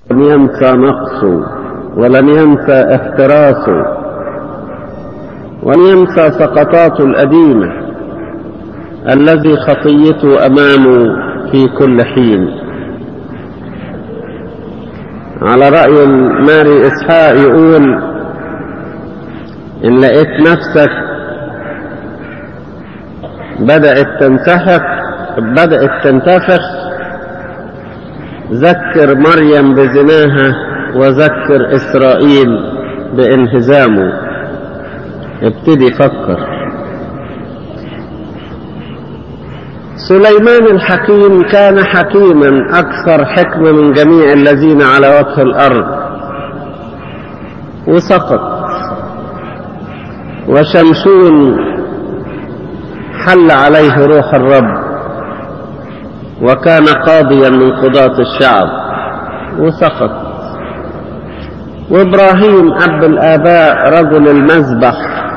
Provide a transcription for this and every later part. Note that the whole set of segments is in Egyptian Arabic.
لن ينسى نقصه ولن ينسى احتراسه ولن ينسى سقطاته القديمة الذي خطيته أمامه في كل حين على رأي ماري إسحاق يقول إن لقيت نفسك بدأت تنتفخ بدأت تنتفخ ذكر مريم بزناها وذكر إسرائيل بانهزامه ابتدي فكر سليمان الحكيم كان حكيما أكثر حكمة من جميع الذين على وجه الأرض وسقط وشمشون حل عليه روح الرب وكان قاضيا من قضاة الشعب وسقط وابراهيم اب الاباء رجل المذبح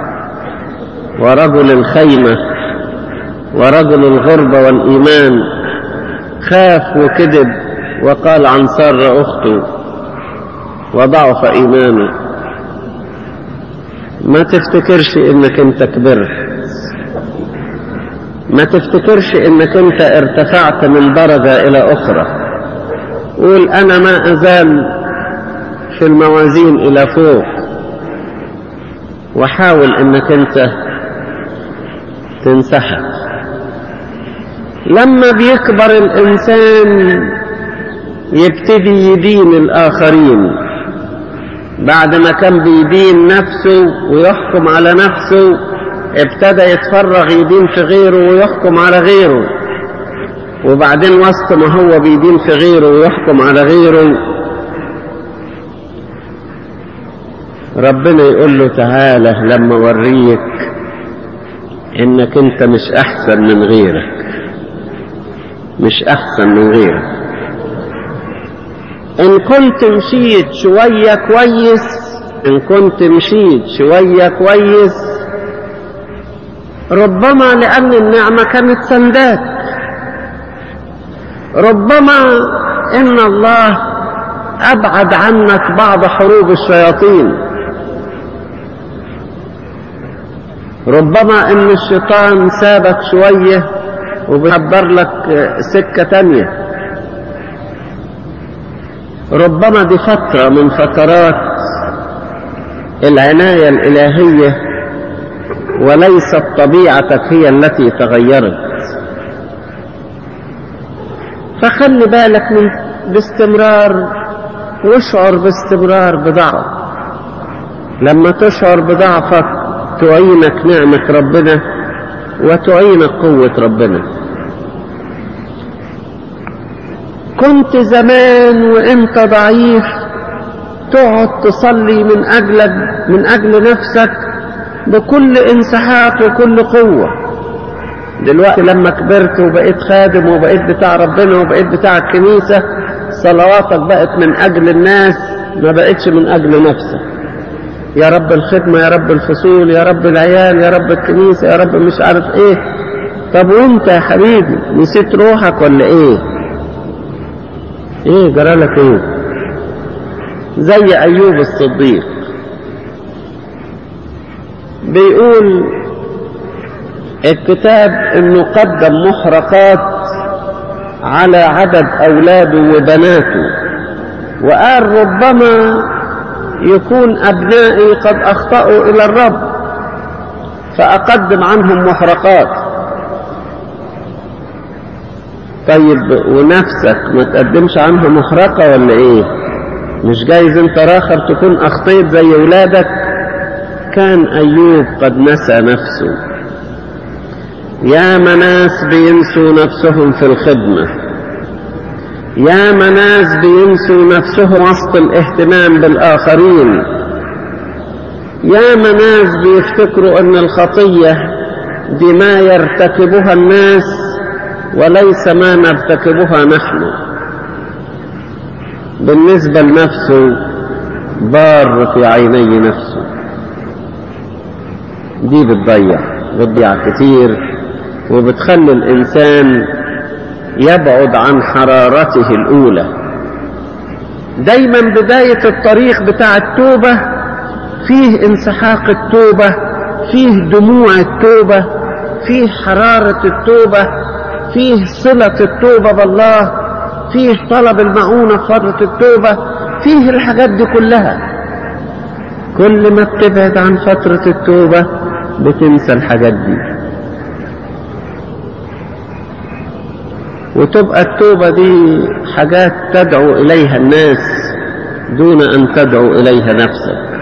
ورجل الخيمه ورجل الغربه والايمان خاف وكذب وقال عن ساره اخته وضعف ايمانه ما تفتكرش انك انت كبرت ما تفتكرش انك انت ارتفعت من درجة الى اخرى قول انا ما ازال في الموازين الى فوق وحاول انك انت تنسحب لما بيكبر الانسان يبتدي يدين الاخرين بعد ما كان بيدين نفسه ويحكم على نفسه ابتدى يتفرغ يدين في غيره ويحكم على غيره وبعدين وسط ما هو بيدين في غيره ويحكم على غيره ربنا يقول له تعالى لما اوريك انك انت مش احسن من غيرك مش احسن من غيرك ان كنت مشيت شوية كويس ان كنت مشيت شوية كويس ربما لأن النعمة كانت سنداك ربما إن الله أبعد عنك بعض حروب الشياطين ربما إن الشيطان سابك شوية وبيحضر لك سكة تانية ربما دي فترة من فترات العناية الإلهية وليست طبيعتك هي التي تغيرت فخلي بالك من باستمرار واشعر باستمرار بضعف لما تشعر بضعفك تعينك نعمة ربنا وتعينك قوة ربنا كنت زمان وانت ضعيف تقعد تصلي من اجلك من اجل نفسك بكل انسحاق وكل قوة دلوقتي لما كبرت وبقيت خادم وبقيت بتاع ربنا وبقيت بتاع الكنيسة صلواتك بقت من أجل الناس ما بقتش من أجل نفسك يا رب الخدمة يا رب الفصول يا رب العيال يا رب الكنيسة يا رب مش عارف ايه طب وانت يا حبيبي نسيت روحك ولا ايه ايه جرالك ايه زي ايوب الصديق بيقول الكتاب انه قدم محرقات على عدد اولاده وبناته وقال ربما يكون ابنائي قد اخطاوا الى الرب فاقدم عنهم محرقات طيب ونفسك ما تقدمش عنها محرقة ولا ايه مش جايز انت راخر تكون اخطيت زي ولادك كان أيوب قد نسى نفسه يا مناس بينسوا نفسهم في الخدمة يا مناس بينسوا نفسهم وسط الاهتمام بالآخرين يا مناس بيفتكروا أن الخطية دي ما يرتكبها الناس وليس ما نرتكبها نحن بالنسبة لنفسه بار في عيني نفسه دي بتضيع بتضيع كتير وبتخلي الإنسان يبعد عن حرارته الأولى دايما بداية الطريق بتاع التوبة فيه انسحاق التوبة فيه دموع التوبة فيه حرارة التوبة فيه صلة التوبة بالله فيه طلب المعونة في فترة التوبة فيه الحاجات دي كلها كل ما بتبعد عن فترة التوبة بتنسى الحاجات دي وتبقى التوبة دي حاجات تدعو إليها الناس دون أن تدعو إليها نفسك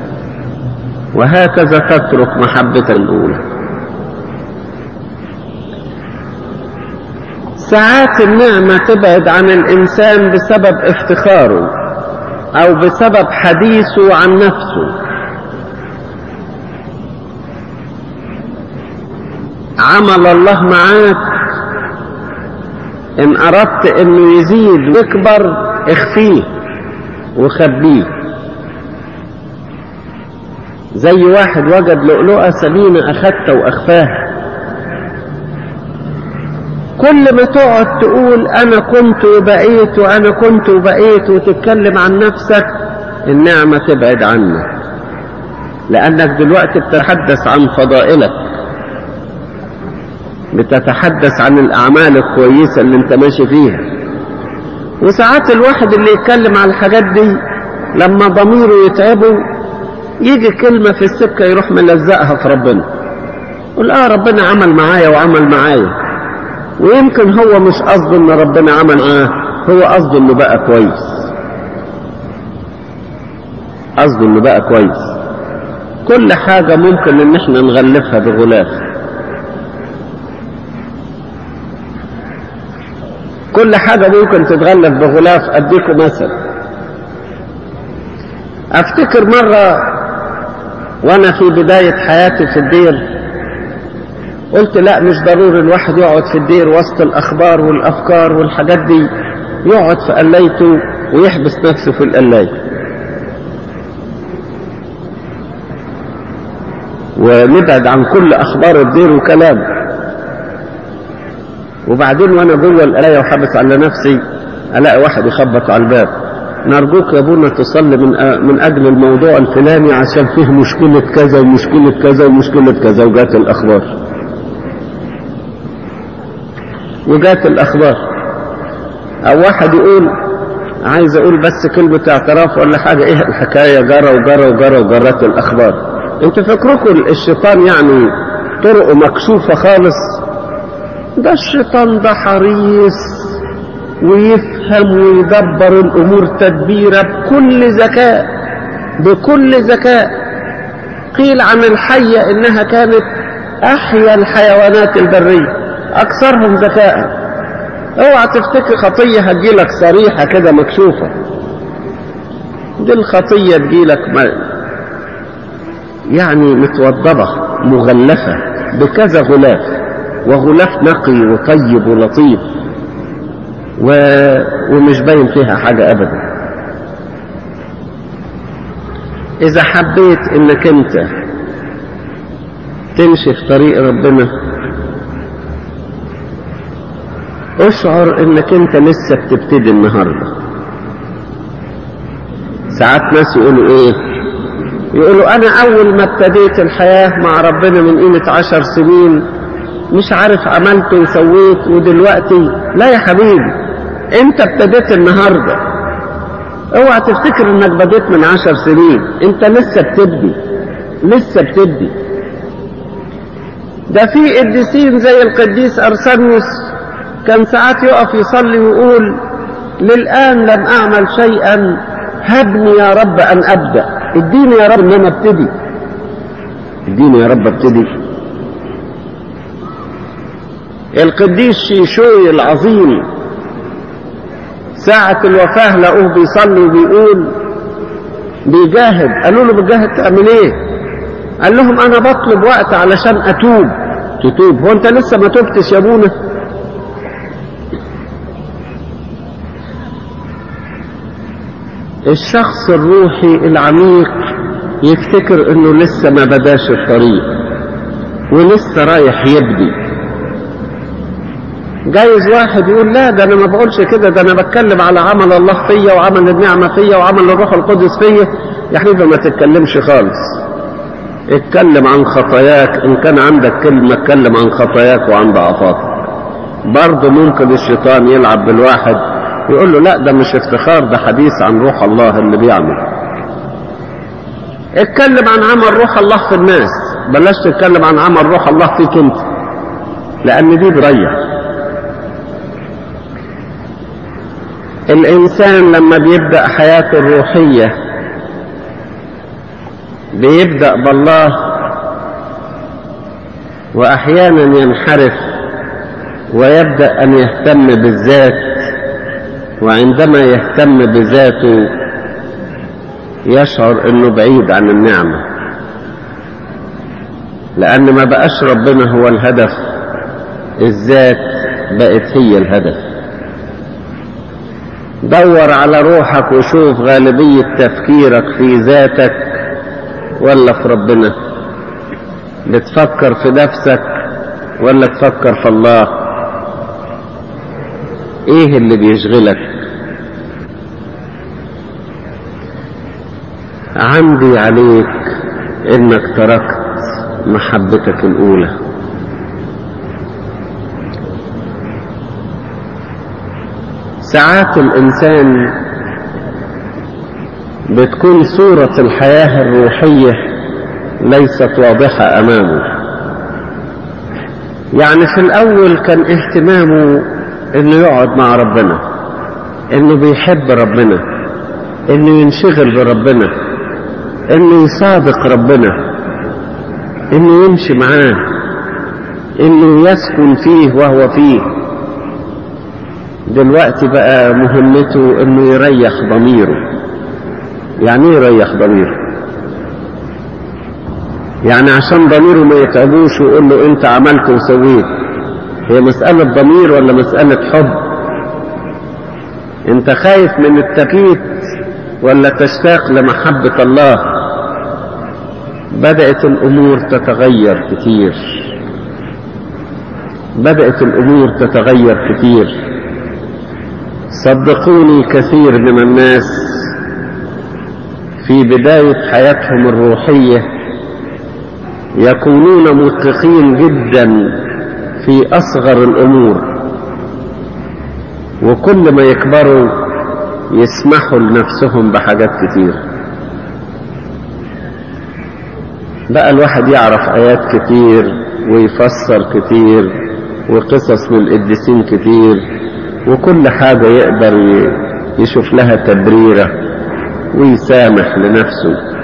وهكذا تترك محبة الأولى ساعات النعمة تبعد عن الإنسان بسبب افتخاره أو بسبب حديثه عن نفسه عمل الله معاك إن أردت إنه يزيد ويكبر اخفيه وخبيه زي واحد وجد لؤلؤة سمينة أخدتها وأخفاها كل ما تقعد تقول أنا كنت وبقيت وأنا كنت وبقيت وتتكلم عن نفسك النعمة تبعد عنك لأنك دلوقتي بتتحدث عن فضائلك بتتحدث عن الأعمال الكويسة اللي انت ماشي فيها وساعات الواحد اللي يتكلم عن الحاجات دي لما ضميره يتعبه يجي كلمة في السكة يروح ملزقها في ربنا يقول اه ربنا عمل معايا وعمل معايا ويمكن هو مش قصده ان ربنا عمل معاه هو قصده انه بقى كويس قصده انه بقى كويس كل حاجة ممكن ان احنا نغلفها بغلاف كل حاجة ممكن تتغلف بغلاف اديكم مثل افتكر مرة وانا في بداية حياتي في الدير قلت لا مش ضروري الواحد يقعد في الدير وسط الاخبار والافكار والحاجات دي يقعد في قلايته ويحبس نفسه في القلاية ونبعد عن كل اخبار الدير وكلام وبعدين وانا جوه القلاية وحابس على نفسي الاقي واحد يخبط على الباب نرجوك يا ابونا تصلي من من اجل الموضوع الفلاني عشان فيه مشكلة كذا ومشكلة كذا ومشكلة كذا وجات الاخبار وجات الاخبار او واحد يقول عايز اقول بس كلمة اعتراف ولا حاجة ايه الحكاية جرى وجرى وجرى وجرت الاخبار انت فكركم الشيطان يعني طرقه مكشوفة خالص ده الشيطان ده حريص ويفهم ويدبر الامور تدبيرا بكل ذكاء بكل ذكاء قيل عن الحية انها كانت احيا الحيوانات البرية اكثرهم ذكاء اوعى تفتكر خطية هتجيلك صريحة كده مكشوفة دي الخطية تجيلك يعني متوضبة مغلفة بكذا غلاف وغلاف نقي وطيب ولطيف و... ومش باين فيها حاجة أبدا إذا حبيت إنك أنت تمشي في طريق ربنا اشعر إنك أنت لسه بتبتدي النهاردة ساعات ناس يقولوا إيه يقولوا أنا أول ما ابتديت الحياة مع ربنا من قيمة عشر سنين مش عارف عملت وسويت ودلوقتي لا يا حبيبي انت ابتديت النهاردة اوعى تفتكر انك بديت من عشر سنين انت لسه بتبدي لسه بتبدي ده في قديسين زي القديس ارسانيوس كان ساعات يقف يصلي ويقول للآن لم أعمل شيئا هبني يا رب أن أبدأ اديني يا رب ان انا ابتدي اديني يا رب ابتدي القديس شيشوي العظيم ساعة الوفاة لقوه بيصلي وبيقول بيجاهد قالوا له بتجاهد تعمل ايه قال لهم انا بطلب وقت علشان اتوب تتوب هو انت لسه ما تبتش يا ابونا الشخص الروحي العميق يفتكر انه لسه ما بداش الطريق ولسه رايح يبدي جايز واحد يقول لا ده انا ما بقولش كده ده انا بتكلم على عمل الله فيا وعمل النعمة فيا وعمل الروح القدس فيا يا حبيبي ما تتكلمش خالص اتكلم عن خطاياك ان كان عندك كلمة اتكلم عن خطاياك وعن ضعفاتك برضه ممكن الشيطان يلعب بالواحد يقول له لا ده مش افتخار ده حديث عن روح الله اللي بيعمل اتكلم عن عمل روح الله في الناس بلاش تتكلم عن عمل روح الله فيك انت لان دي بريح الانسان لما بيبدا حياته الروحيه بيبدا بالله واحيانا ينحرف ويبدا ان يهتم بالذات وعندما يهتم بذاته يشعر انه بعيد عن النعمه لان ما بقاش ربنا هو الهدف الذات بقت هي الهدف دور على روحك وشوف غالبية تفكيرك في ذاتك ولا في ربنا بتفكر في نفسك ولا تفكر في الله ايه اللي بيشغلك عندي عليك انك تركت محبتك الاولى ساعات الإنسان بتكون صورة الحياة الروحية ليست واضحة أمامه يعني في الأول كان اهتمامه إنه يقعد مع ربنا إنه بيحب ربنا إنه ينشغل بربنا إنه يصادق ربنا إنه يمشي معاه إنه يسكن فيه وهو فيه دلوقتي بقى مهمته انه يريح ضميره يعني ايه يريح ضميره يعني عشان ضميره ما يتعبوش ويقول له انت عملت وسويت هي مسألة ضمير ولا مسألة حب انت خايف من التكييف ولا تشتاق لمحبة الله بدأت الامور تتغير كتير بدأت الامور تتغير كتير صدقوني كثير من الناس في بداية حياتهم الروحية يكونون مدققين جدا في أصغر الأمور وكل ما يكبروا يسمحوا لنفسهم بحاجات كتير بقى الواحد يعرف آيات كتير ويفسر كتير وقصص من القديسين كتير وكل حاجة يقدر يشوف لها تبريرة ويسامح لنفسه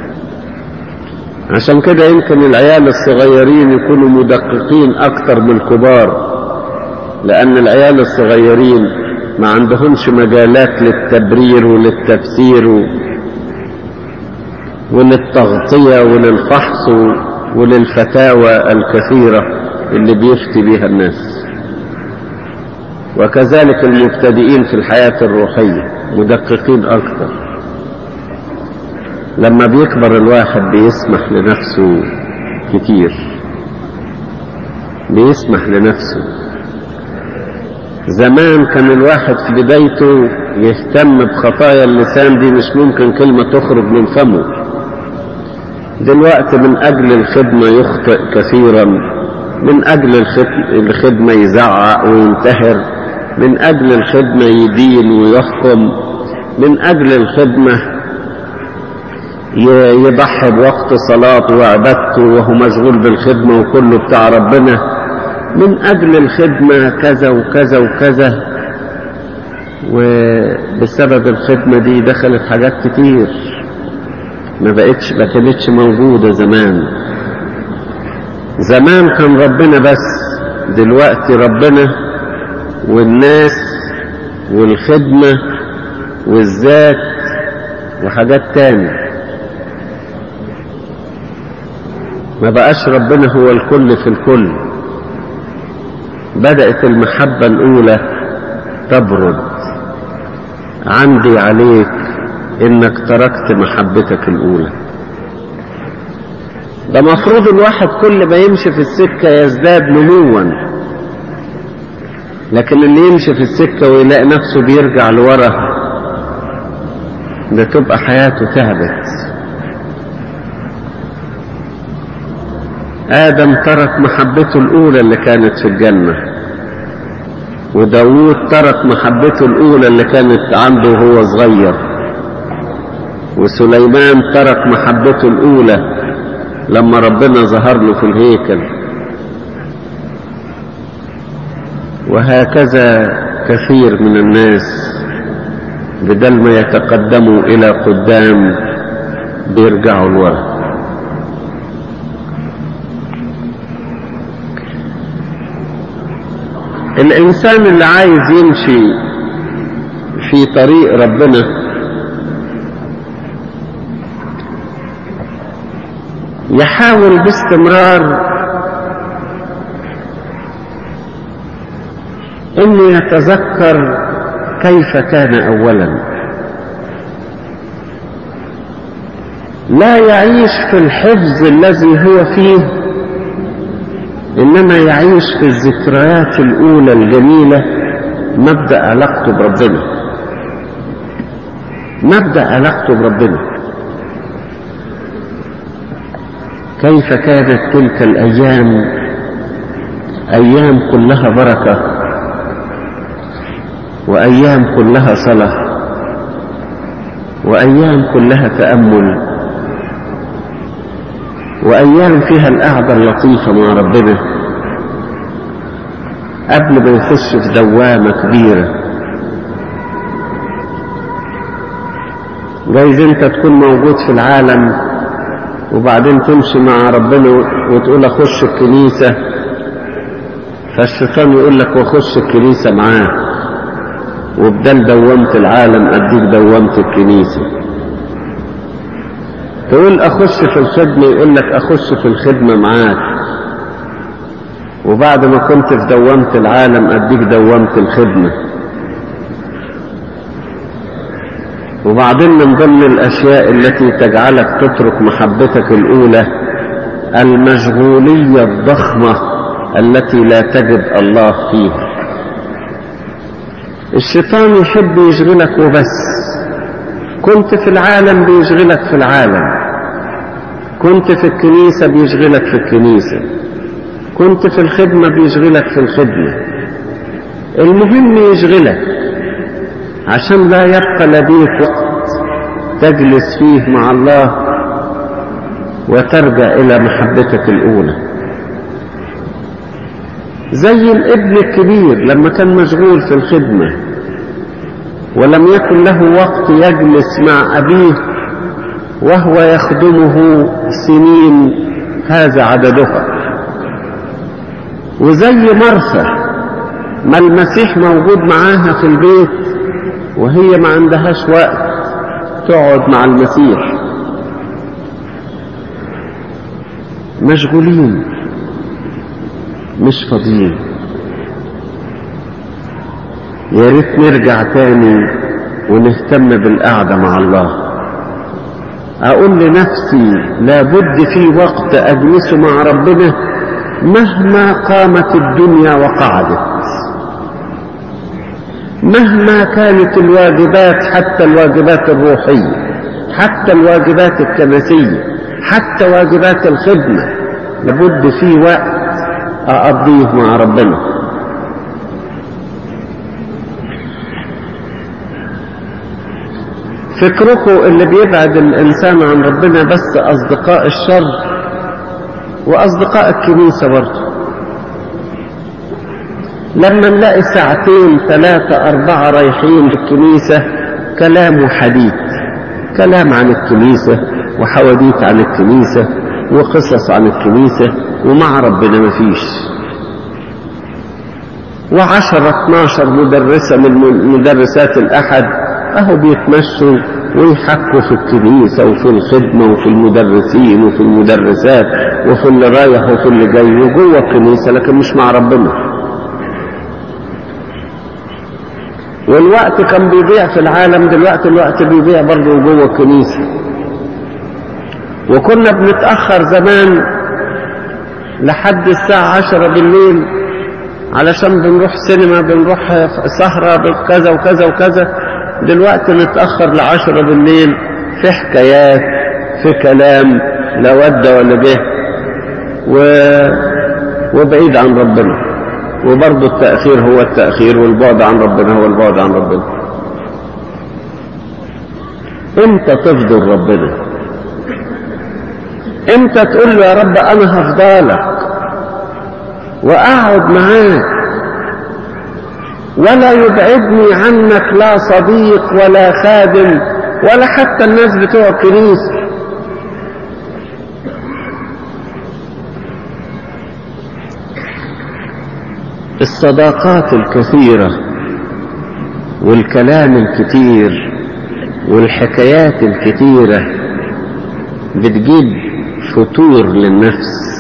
عشان كده يمكن العيال الصغيرين يكونوا مدققين أكتر من الكبار لأن العيال الصغيرين ما عندهمش مجالات للتبرير وللتفسير وللتغطية وللفحص وللفتاوى الكثيرة اللي بيفتي بها الناس وكذلك المبتدئين في الحياة الروحية مدققين أكثر لما بيكبر الواحد بيسمح لنفسه كتير بيسمح لنفسه زمان كان الواحد في بدايته يهتم بخطايا اللسان دي مش ممكن كلمة تخرج من فمه دلوقتي من أجل الخدمة يخطئ كثيرا من أجل الخدمة يزعق وينتهر من أجل الخدمة يدين ويحكم من أجل الخدمة يضحي بوقت صلاته وعبادته وهو مشغول بالخدمة وكله بتاع ربنا من أجل الخدمة كذا وكذا وكذا وبسبب الخدمة دي دخلت حاجات كتير ما بقتش ما كانتش موجودة زمان زمان كان ربنا بس دلوقتي ربنا والناس والخدمة والذات وحاجات تاني ما بقاش ربنا هو الكل في الكل بدأت المحبة الأولى تبرد عندي عليك إنك تركت محبتك الأولى ده مفروض الواحد كل ما يمشي في السكة يزداد نموا لكن اللي يمشي في السكة ويلاقي نفسه بيرجع لورا ده تبقى حياته تعبت آدم ترك محبته الأولى اللي كانت في الجنة وداوود ترك محبته الأولى اللي كانت عنده وهو صغير وسليمان ترك محبته الأولى لما ربنا ظهر له في الهيكل وهكذا كثير من الناس بدل ما يتقدموا إلى قدام بيرجعوا لورا الإنسان اللي عايز يمشي في طريق ربنا يحاول باستمرار انه يتذكر كيف كان اولا لا يعيش في الحفظ الذي هو فيه انما يعيش في الذكريات الاولى الجميله مبدا علاقته بربنا مبدا علاقته بربنا كيف كانت تلك الايام ايام كلها بركه وايام كلها صلاه وايام كلها تامل وايام فيها القعده اللطيفه مع ربنا قبل ما يخش في دوامه كبيره جايز انت تكون موجود في العالم وبعدين تمشي مع ربنا وتقول اخش الكنيسه فالشيطان يقول لك واخش الكنيسه معاه وبدل دومت العالم اديك دومت الكنيسه تقول اخش في الخدمه يقول لك اخش في الخدمه معاك وبعد ما كنت في دوامة العالم اديك دوامة الخدمة وبعدين من ضمن الاشياء التي تجعلك تترك محبتك الاولى المشغولية الضخمة التي لا تجد الله فيها الشيطان يحب يشغلك وبس كنت في العالم بيشغلك في العالم كنت في الكنيسة بيشغلك في الكنيسة كنت في الخدمة بيشغلك في الخدمة المهم يشغلك عشان لا يبقى لديك وقت تجلس فيه مع الله وترجع إلى محبتك الأولى زي الابن الكبير لما كان مشغول في الخدمة ولم يكن له وقت يجلس مع أبيه وهو يخدمه سنين هذا عددها وزي مرثى ما المسيح موجود معاها في البيت وهي ما عندهاش وقت تقعد مع المسيح مشغولين مش فاضيين يا ريت نرجع تاني ونهتم بالقعدة مع الله أقول لنفسي لابد في وقت أجلس مع ربنا مهما قامت الدنيا وقعدت مهما كانت الواجبات حتى الواجبات الروحية حتى الواجبات الكنسية حتى واجبات الخدمة لابد في وقت أقضيه مع ربنا فكركم اللي بيبعد الإنسان عن ربنا بس أصدقاء الشر وأصدقاء الكنيسة برضه لما نلاقي ساعتين ثلاثة أربعة رايحين للكنيسة كلام وحديث كلام عن الكنيسة وحواديت عن الكنيسة وقصص عن الكنيسة ومع ربنا مفيش وعشرة اتناشر مدرسة من مدرسات الأحد أهو بيتمشوا ويحكوا في الكنيسة وفي الخدمة وفي المدرسين وفي المدرسات وفي اللي رايح وفي اللي جاي وجوه الكنيسة لكن مش مع ربنا والوقت كان بيضيع في العالم دلوقتي الوقت بيضيع برضه جوه الكنيسة وكنا بنتأخر زمان لحد الساعة عشرة بالليل علشان بنروح سينما بنروح سهرة كذا وكذا وكذا دلوقتي نتأخر لعشرة بالليل في حكايات في كلام لا ود ولا جه و... وبعيد عن ربنا وبرضه التأخير هو التأخير والبعد عن ربنا هو البعد عن ربنا امتى تفضل ربنا امتى تقول له يا رب انا هفضلك واقعد معاك ولا يبعدني عنك لا صديق ولا خادم ولا حتى الناس بتوع الكنيسه الصداقات الكثيرة والكلام الكتير والحكايات الكتيرة بتجيب فتور للنفس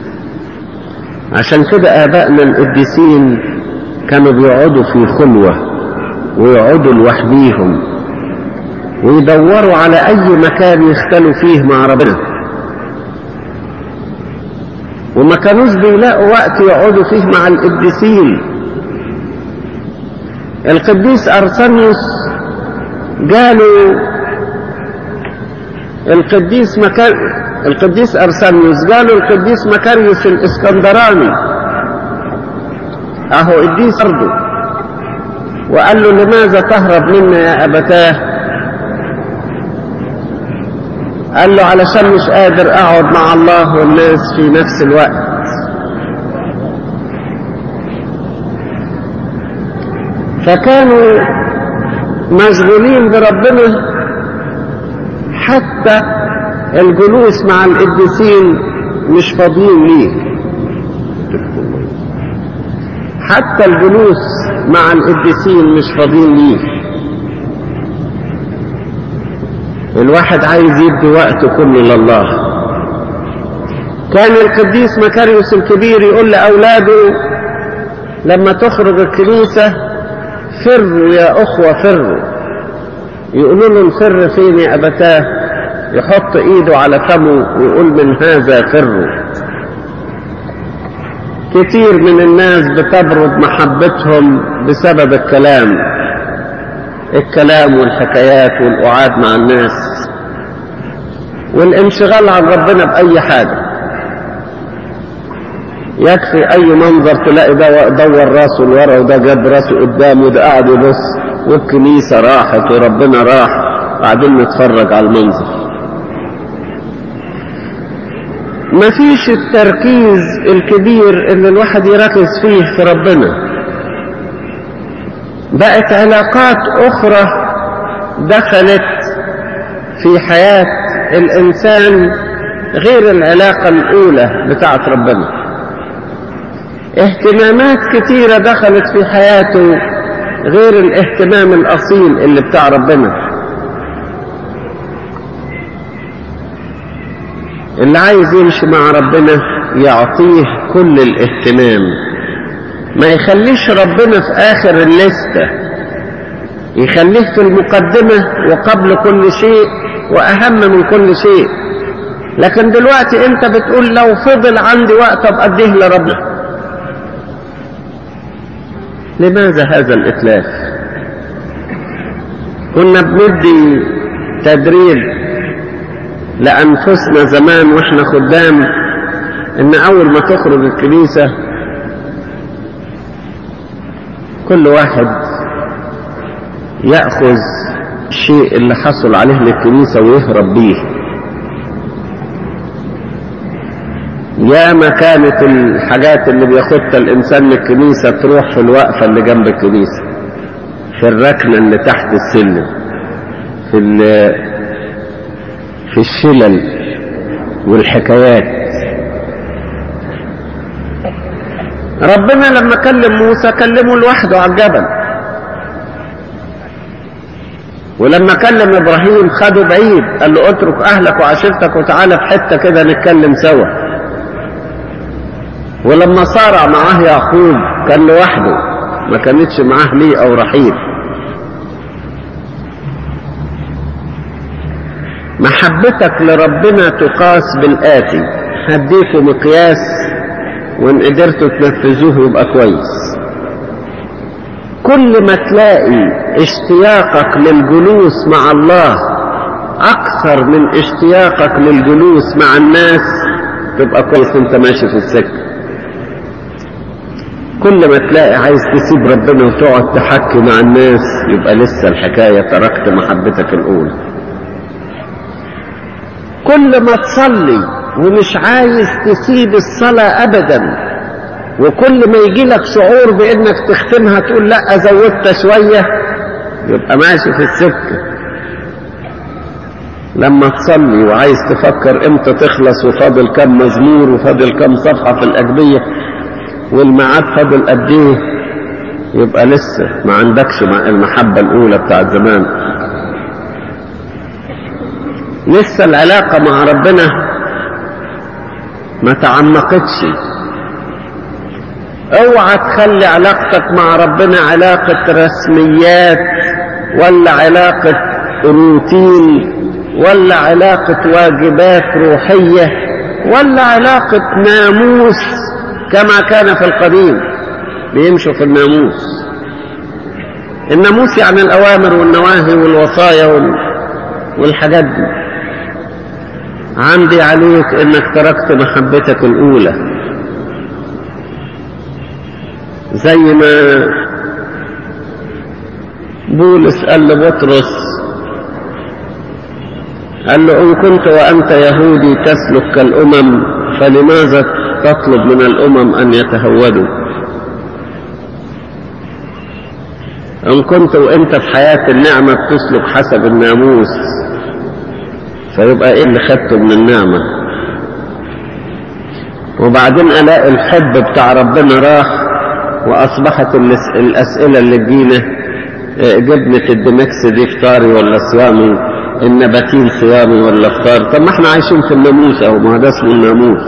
عشان كده آبائنا القديسين كانوا بيقعدوا في خلوة ويقعدوا لوحديهم ويدوروا على أي مكان يختلوا فيه مع ربنا وما كانوش بيلاقوا وقت يقعدوا فيه مع القديسين القديس أرسنيوس قالوا القديس مكان القديس أرسنيوس قالوا القديس مكاريوس الإسكندراني أهو قديس أرضه وقال له لماذا تهرب منا يا أبتاه قال له علشان مش قادر اقعد مع الله والناس في نفس الوقت فكانوا مشغولين بربنا حتى الجلوس مع القديسين مش فاضيين ليه حتى الجلوس مع القديسين مش فاضيين ليه الواحد عايز يدي وقته كله لله كان القديس مكاريوس الكبير يقول لأولاده لما تخرج الكنيسة فروا يا أخوة فروا يقولوا له الفر فين يا أبتاه يحط إيده على فمه ويقول من هذا فروا كتير من الناس بتبرد محبتهم بسبب الكلام الكلام والحكايات والقعاد مع الناس والانشغال عن ربنا بأي حاجة يكفي أي منظر تلاقي ده دور راسه لورا وده جاب راسه قدام وده قاعد يبص والكنيسة راحت وربنا راح قاعدين نتفرج على المنظر مفيش التركيز الكبير اللي الواحد يركز فيه في ربنا بقت علاقات أخرى دخلت في حياة الإنسان غير العلاقة الأولى بتاعت ربنا اهتمامات كتيرة دخلت في حياته غير الاهتمام الأصيل اللي بتاع ربنا اللي عايز يمشي مع ربنا يعطيه كل الاهتمام ما يخليش ربنا في آخر الليستة يخليه في المقدمة وقبل كل شيء وأهم من كل شيء لكن دلوقتي انت بتقول لو فضل عندي وقت ابقى اديه لربنا لماذا هذا الاتلاف كنا بندي تدريب لانفسنا زمان واحنا خدام ان اول ما تخرج الكنيسه كل واحد ياخذ الشيء اللي حصل عليه للكنيسه ويهرب بيه يا ما كانت الحاجات اللي بياخدها الانسان من الكنيسه تروح في الوقفه اللي جنب الكنيسه في الركنه اللي تحت السلم في في الشلل والحكايات ربنا لما كلم موسى كلمه لوحده على الجبل ولما كلم ابراهيم خده بعيد قال له اترك اهلك وعشيرتك وتعالى في حته كده نتكلم سوا ولما صارع معاه يعقوب كان لوحده ما كانتش معاه ليه او رحيل محبتك لربنا تقاس بالآتي هديكم مقياس وإن قدرتوا تنفذوه يبقى كويس كل ما تلاقي اشتياقك للجلوس مع الله أكثر من اشتياقك للجلوس مع الناس تبقى كويس انت ماشي في السكة كل ما تلاقي عايز تسيب ربنا وتقعد تحكي مع الناس يبقى لسه الحكاية تركت محبتك الأولى كل ما تصلي ومش عايز تسيب الصلاة أبدا وكل ما يجي لك شعور بأنك تختمها تقول لا زودت شوية يبقى ماشي في السكة لما تصلي وعايز تفكر امتى تخلص وفاضل كم مزمور وفاضل كم صفحة في الأجبية والميعاد فاضل قد ايه يبقى لسه ما عندكش المحبة الأولى بتاعت زمان لسه العلاقة مع ربنا ما تعمقتش اوعى تخلي علاقتك مع ربنا علاقة رسميات ولا علاقة روتين ولا علاقة واجبات روحية ولا علاقة ناموس كما كان في القديم بيمشوا في الناموس الناموس يعني الأوامر والنواهي والوصايا والحاجات دي عندي عليك انك تركت محبتك الاولى زي ما بولس قال لبطرس قال له ان كنت وانت يهودي تسلك كالامم فلماذا تطلب من الامم ان يتهودوا ان كنت وانت في حياة النعمة بتسلك حسب الناموس فيبقى ايه اللي خدته من النعمة وبعدين الاقي الحب بتاع ربنا راح واصبحت الاسئلة اللي تجينا جبنة الدمكس دي فطاري ولا صيامي النباتين صيامي ولا فطار طب ما احنا عايشين في الناموس اهو ما ده اسمه الناموس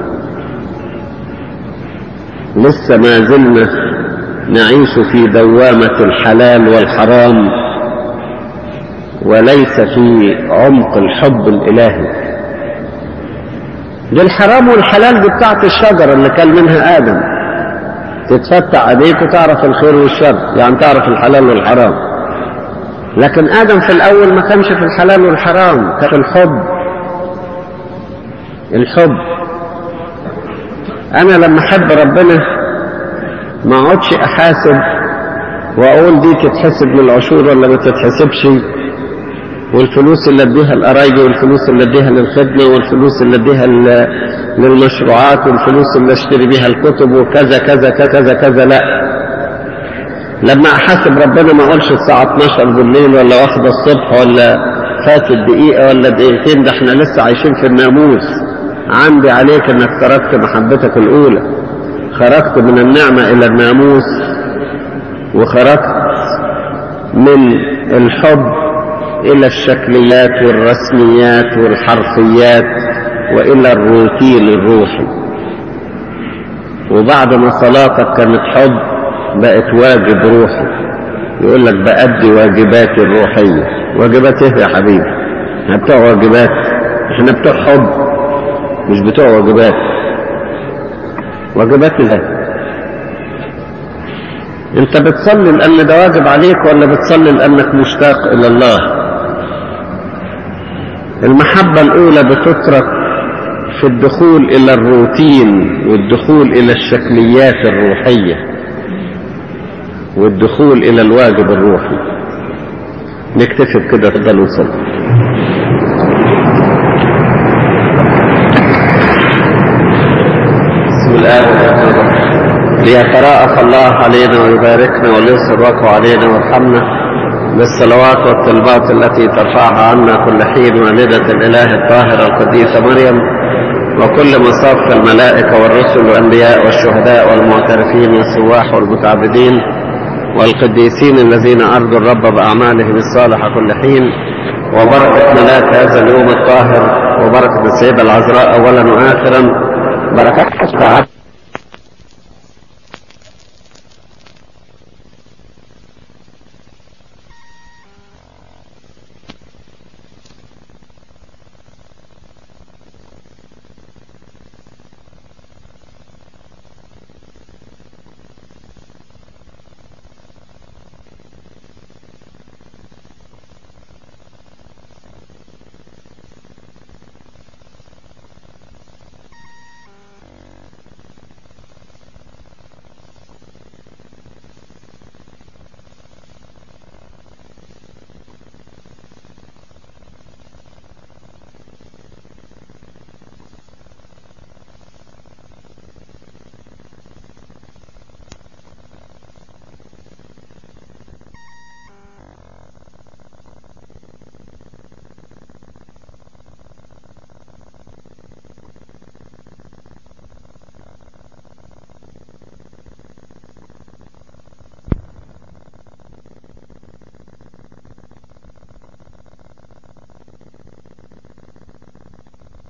لسه ما زلنا نعيش في دوامة الحلال والحرام وليس في عمق الحب الإلهي دي الحرام والحلال دي بتاعت الشجرة اللي كان منها آدم تتفتح عليك وتعرف الخير والشر يعني تعرف الحلال والحرام لكن آدم في الأول ما كانش في الحلال والحرام كان في الحب الحب أنا لما أحب ربنا ما اقعدش أحاسب وأقول دي تتحسب من العشور ولا ما تتحسبش والفلوس اللي اديها القرايبي والفلوس اللي اديها للخدمة والفلوس اللي اديها للمشروعات والفلوس اللي اشتري بيها الكتب وكذا كذا كذا كذا لا لما احاسب ربنا ما اقولش الساعة 12 بالليل ولا واخدة الصبح ولا فاتت دقيقة ولا دقيقتين ده احنا لسه عايشين في الناموس عندي عليك انك تركت محبتك الاولى خرجت من النعمة الى الناموس وخرجت من الحب إلى الشكليات والرسميات والحرفيات وإلى الروتين الروحي وبعد ما صلاتك كانت حب بقت واجب روحي يقول لك بأدي واجباتي الروحية واجبات ايه يا حبيبي احنا بتوع واجبات احنا بتوع حب مش بتوع واجبات واجبات ازاي انت بتصلي لان ده واجب عليك ولا بتصلي لانك مشتاق الى الله المحبة الأولى بتترك في الدخول إلى الروتين والدخول إلى الشكليات الروحية والدخول إلى الواجب الروحي نكتفي بكده تفضلوا نصلي بسم الله الرحمن الرحيم ليتراءف الله علينا ويباركنا وليسر وقعه علينا ويرحمنا بالصلوات والطلبات التي ترفعها عنا كل حين والدة الإله الطاهرة القديسة مريم وكل مصاف الملائكة والرسل والأنبياء والشهداء والمعترفين والسواح والمتعبدين والقديسين الذين أرضوا الرب بأعمالهم الصالحة كل حين وبركة ملاك هذا اليوم الطاهر وبركة السيدة العذراء أولا وآخرا بركات